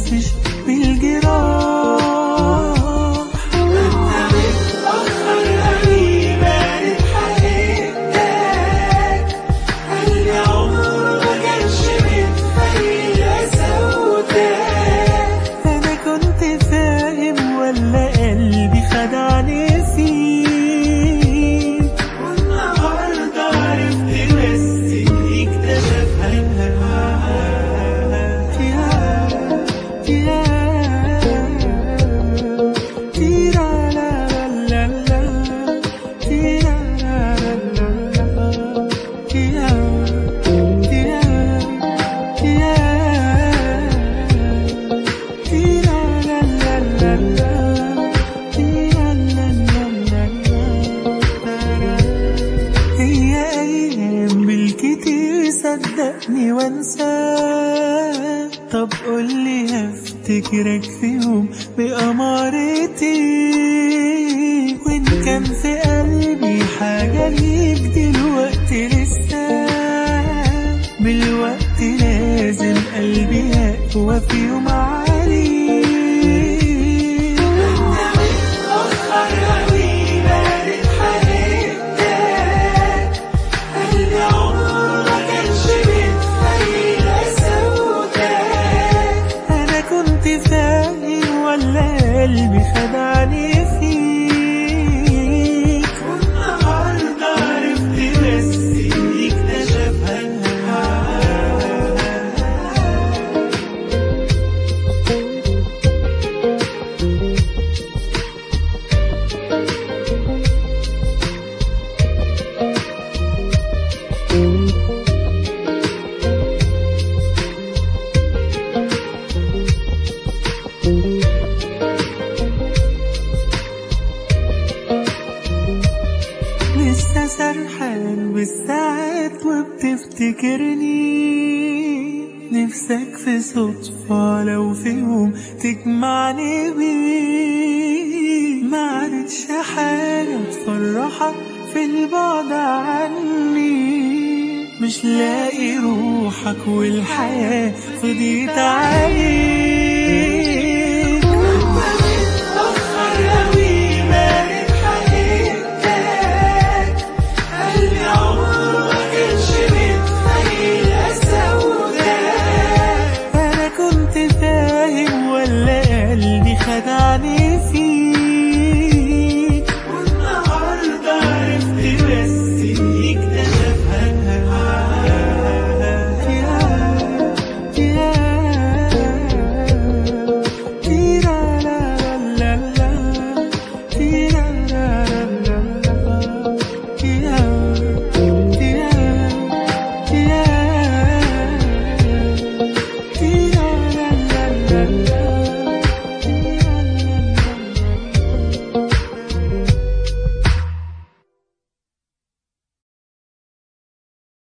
حسش بالجراح أنا كنت فاهم ولا قلبي خدعني فيك والنهاردة عرفت بس إني اكتشفها يا يا تيرا لا لا لا تيرا لا لا لا تيرا تيرا تيرا تيرا لا لا لا لا تيرا لا لا لا لا هي أيام بالكتير صدقني وانساه طب قولي هفتكرك في يوم بأمارتي وإن كان في قلبي حاجة ليك دلوقتي لسه بالوقت لازم قلبي يقوى في يوم عليك أنا كنت فاهم ولا قلبي خدعني فيك والنهاردة عرفت بس إني اكتشفها لسه سرحان بالساعات وبتفتكرني نفسك في صدفة لو في يوم تجمعني بيه ما عادتش حاجة تفرحك في البعد عني مش لاقي روحك والحياة فضيت عليك